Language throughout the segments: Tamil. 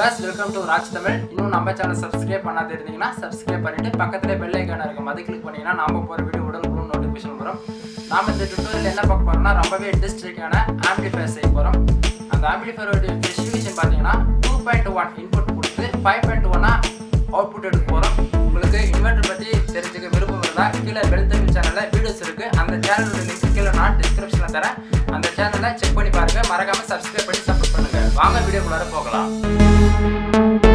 Viewers welcome to Raj Tamil இன்னும் நம்ம சேனல் சப்ஸ்கிரைப் பண்ணாத இருந்தீங்கன்னா சப்ஸ்கிரைப் பண்ணிட்டு பக்கத்துல பெல் ஐக்கான இருக்கும் அதை கிளிக் பண்ணீங்கன்னா நாம போற வீடியோ உடனுக்குடன் நோட்டிஃபிகேஷன் வரும் நாம இந்த டுட்டோரியல் என்ன பார்க்க போறோம்னா ரொம்பவே இன்ட்ரெஸ்டிங்கான ஆம்பிளிஃபையர் செய்ய போறோம் அந்த ஆம்பிளிஃபையரோட ஸ்பெசிஃபிகேஷன் பார்த்தீங்கன்னா டூ பாயிண்ட் ஒன் இன்புட் கொடுத்து ஃபைவ் பாயிண்ட் ஒன்னா அவுட்புட் எடுக்க போறோம் உங்களுக்கு இன்வெர்டர் பத்தி தெரிஞ்சுக்க விருப்பம் இருந்தா கீழே பெல் தமிழ் சேனல்ல வீடியோஸ் இருக்கு அந்த சேனலோட லிங்க் கீழே நான் டிஸ்கிரிப்ஷன்ல தரேன் அந்த சேனலை செக் பண்ணி பாருங்க மறக்காம சப்ஸ்கிரைப் பண்ணி சப்போர்ட் பண்ணுங்க வாங்க வீடியோக்குள்ளார போகலாம்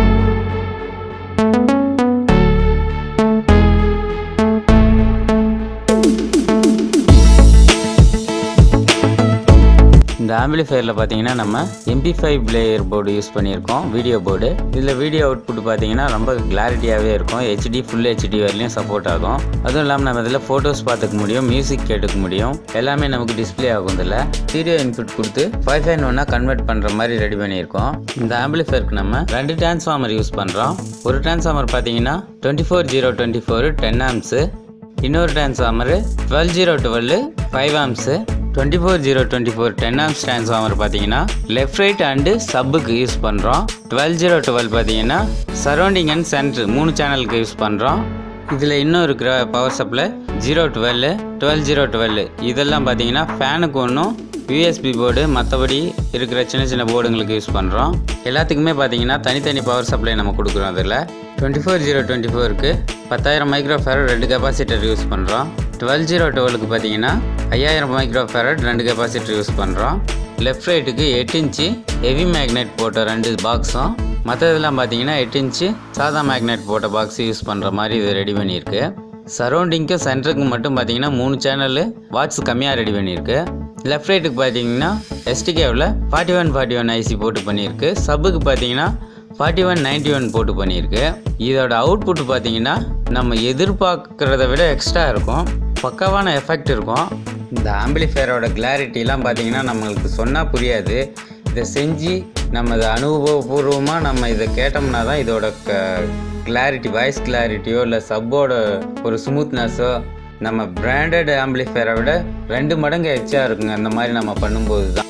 இந்த ஆம்பிளிஃபையரில் பார்த்தீங்கன்னா நம்ம MP five player board use பண்ணியிருக்கோம் வீடியோ போர்டு இதில் வீடியோ அவுட்புட் பார்த்தீங்கன்னா ரொம்ப கிளாரிட்டியாகவே இருக்கும் ஹெச்டி ஃபுல் ஹெச்டி வரையிலையும் சப்போர்ட் ஆகும் அதுவும் இல்லாமல் நம்ம இதில் ஃபோட்டோஸ் பார்த்துக்க முடியும் மியூசிக் கேட்டுக்க முடியும் எல்லாமே நமக்கு டிஸ்ப்ளே ஆகும் இதில் ஸ்டீரியோ இன்புட் கொடுத்து ஃபைவ் ஃபைவ் ஒன்னாக கன்வெர்ட் பண்ணுற மாதிரி ரெடி பண்ணியிருக்கோம் இந்த ஆம்பிளிஃபையருக்கு நம்ம ரெண்டு டிரான்ஸ்ஃபார்மர் யூஸ் பண்ணுறோம் ஒரு டிரான்ஸ்ஃபார்மர் பார்த்தீங்கன்னா twenty four zero twenty four ten amps இன்னொரு transformer twelve zero twelve five amps twenty four zero twenty four ten amps transformer பார்த்தீங்கன்னா லெஃப்ட் ரைட் அண்டு சப்புக்கு யூஸ் பண்ணுறோம் டுவெல் ஜீரோ டுவெல் பார்த்தீங்கன்னா சரௌண்டிங் அண்ட் சென்டர் மூணு சேனலுக்கு யூஸ் பண்ணுறோம் இதில் இன்னும் இருக்கிற power supply zero twelve twelve zero twelve இதெல்லாம் பார்த்தீங்கன்னா ஃபேனுக்கு ஒன்றும் யூஎஸ்பி போர்டு மற்றபடி இருக்கிற சின்ன சின்ன போர்டுங்களுக்கு யூஸ் பண்ணுறோம் எல்லாத்துக்குமே பார்த்தீங்கன்னா தனித்தனி பவர் சப்ளை நம்ம கொடுக்குறோம் அதில் டுவெண்ட்டி ஃபோர் ஜீரோ டுவெண்ட்டி ஃபோருக்கு பத்தாயிரம் மைக்ரோ ஃபேரட் ரெண்டு கெப்பாசிட்டர் யூஸ் பண்ணுறோம் டுவெல் ஜீரோ டுவெலுக்கு பார்த்தீங்கன்னா ஐயாயிரம் மைக்ரோ ஃபேரட் ரெண்டு கெப்பாசிட்டர் யூஸ் பண்ணுறோம் லெஃப்ட் ரைட்டுக்கு எட்டு இன்ச்சு ஹெவி மேக்னெட் போட்ட ரெண்டு பாக்ஸும் மற்றதெல்லாம் பார்த்தீங்கன்னா எட்டு இன்ச்சு சாதா மேக்னெட் போட்ட பாக்ஸ் யூஸ் பண்ணுற மாதிரி இது ரெடி பண்ணியிருக்கு சரௌண்டிங்க்கும் சென்டருக்கு மட்டும் பார்த்தீங்கன்னா மூணு சேனல் வாட்ஸ் கம்மியாக ரெடி பண்ணியிருக்கு லெஃப்ட் ரைட்டுக்கு பார்த்தீங்கன்னா எஸ்டிகேவில் forty one forty one IC போட்டு பண்ணியிருக்கு சப்புக்கு பார்த்தீங்கன்னா ஃபார்ட்டி ஒன் நைன்ட்டி ஒன் போட்டு பண்ணியிருக்கு இதோட அவுட்புட் பார்த்தீங்கன்னா நம்ம எதிர்பார்க்குறத விட எக்ஸ்ட்ரா இருக்கும் பக்காவான எஃபெக்ட் இருக்கும் இந்த ஆம்பிளிஃபையரோட கிளாரிட்டிலாம் பார்த்தீங்கன்னா நம்மளுக்கு சொன்னால் புரியாது இதை செஞ்சு நம்ம இதை அனுபவபூர்வமாக நம்ம இதை கேட்டோம்னா தான் இதோட க கிளாரிட்டி வாய்ஸ் கிளாரிட்டியோ இல்லை சப்போட ஒரு ஸ்மூத்னஸோ நம்ம பிராண்டட் ஆம்பிளிஃபையரை விட ரெண்டு மடங்கு எச்சா இருக்குங்க அந்த மாதிரி நம்ம பண்ணும்போது தான்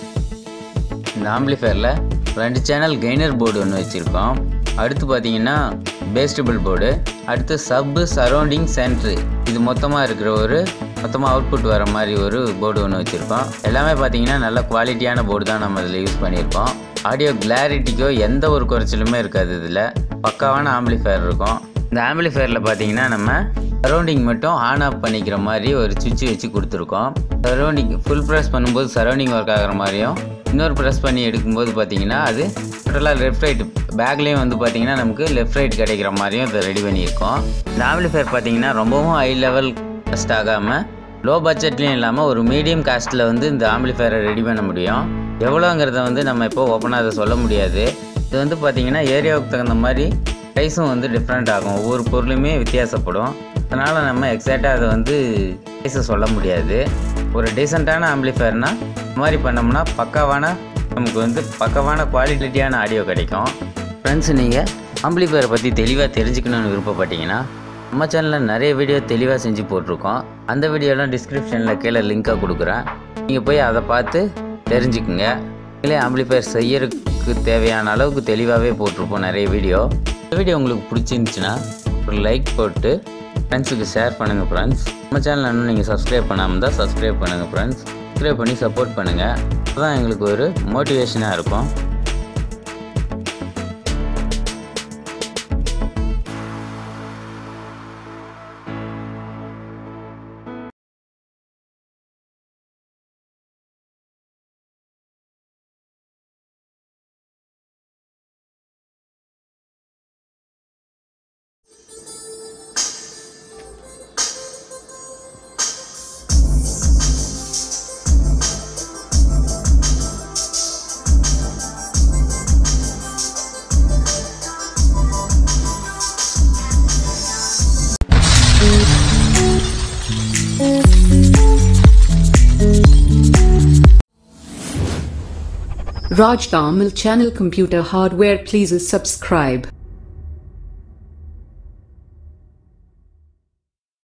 இந்த ஆம்பிளிஃபையரில் ரெண்டு சேனல் கெய்னர் போர்டு ஒன்று வச்சுருக்கோம் அடுத்து பார்த்தீங்கன்னா பேஸ்டபிள் போர்டு அடுத்து சப்பு சரௌண்டிங் சென்ட்ரு இது மொத்தமாக இருக்கிற ஒரு மொத்தமாக அவுட்புட் வர மாதிரி ஒரு போர்டு ஒன்று வச்சுருக்கோம் எல்லாமே பார்த்தீங்கன்னா நல்ல குவாலிட்டியான போர்டு தான் நம்ம இதில் யூஸ் பண்ணியிருக்கோம் ஆடியோ கிளாரிட்டிக்கோ எந்த ஒரு குறைச்சலுமே இருக்காது இதில் பக்காவான ஆம்பிளிஃபையர் இருக்கும் இந்த ஆம்பிளிஃபையரில் பார்த்தீங்கன்னா நம்ம சரௌண்டிங் மட்டும் ஆன் ஆஃப் பண்ணிக்கிற மாதிரி ஒரு சுவிட்ச் வச்சு கொடுத்துருக்கோம் சரௌண்டிங் ஃபுல் ப்ரெஸ் பண்ணும்போது சரௌண்டிங் ஒர்க் ஆகிற மாதிரியும் இன்னொரு ப்ரெஸ் பண்ணி எடுக்கும்போது பார்த்தீங்கன்னா அது டோட்டலாக லெஃப்ட் ரைட் பேக்லேயும் வந்து பார்த்தீங்கன்னா நமக்கு லெஃப்ட் ரைட் கிடைக்கிற மாதிரியும் இதை ரெடி பண்ணியிருக்கோம் இந்த ஆம்பிளிஃபையர் பார்த்தீங்கன்னா ரொம்பவும் ஹை லெவல் காஸ்ட் ஆகாமல் லோ பட்ஜெட்லேயும் இல்லாமல் ஒரு மீடியம் காஸ்ட்டில் வந்து இந்த ஆம்பிளிஃபையரை ரெடி பண்ண முடியும் எவ்வளோங்கிறத வந்து நம்ம இப்போ ஓப்பனாக அதை சொல்ல முடியாது இது வந்து பார்த்திங்கன்னா ஏரியாவுக்கு தகுந்த மாதிரி ப்ரைஸும் வந்து டிஃப்ரெண்ட் ஆகும் ஒவ்வொரு பொருளுமே வித்தியாசப்படும் அதனால் நம்ம எக்ஸாக்டாக அதை வந்து ப்ரைஸை சொல்ல முடியாது ஒரு டீசெண்டான ஆம்பிளிஃபையர்னால் இந்த மாதிரி பண்ணோம்னா பக்காவான நமக்கு வந்து பக்காவான குவாலிட்டியான ஆடியோ கிடைக்கும் ஃப்ரெண்ட்ஸ் நீங்கள் ஆம்பிளிஃபையரை பற்றி தெளிவாக தெரிஞ்சுக்கணும்னு விருப்பப்பட்டீங்கன்னா நம்ம சேனலில் நிறைய வீடியோ தெளிவாக செஞ்சு போட்டிருக்கோம் அந்த வீடியோலாம் டிஸ்கிரிப்ஷனில் கீழே லிங்காக கொடுக்குறேன் நீங்கள் போய் அதை பார்த்து தெரிஞ்சுக்குங்க இல்லை ஆம்பிளிஃபையர் செய்யறதுக்கு தேவையான அளவுக்கு தெளிவாகவே போட்டிருப்போம் நிறைய வீடியோ இந்த வீடியோ உங்களுக்கு பிடிச்சிருந்துச்சுன்னா ஒரு லைக் போட்டு ஃப்ரெண்ட்ஸுக்கு ஷேர் பண்ணுங்கள் ஃப்ரெண்ட்ஸ் நம்ம சேனல் இன்னும் நீங்கள் சப்ஸ்கிரைப் பண்ணாமல் தான் சப்ஸ்கிரைப் பண்ணுங்கள் ஃப்ரெண்ட்ஸ் சப்ஸ்கிரைப் பண்ணி சப்போர்ட் பண்ணுங்கள் அதுதான் எங்களுக்கு ஒரு மோட்டிவேஷனாக இருக்கும் Raj Tamil Channel Computer Hardware please subscribe.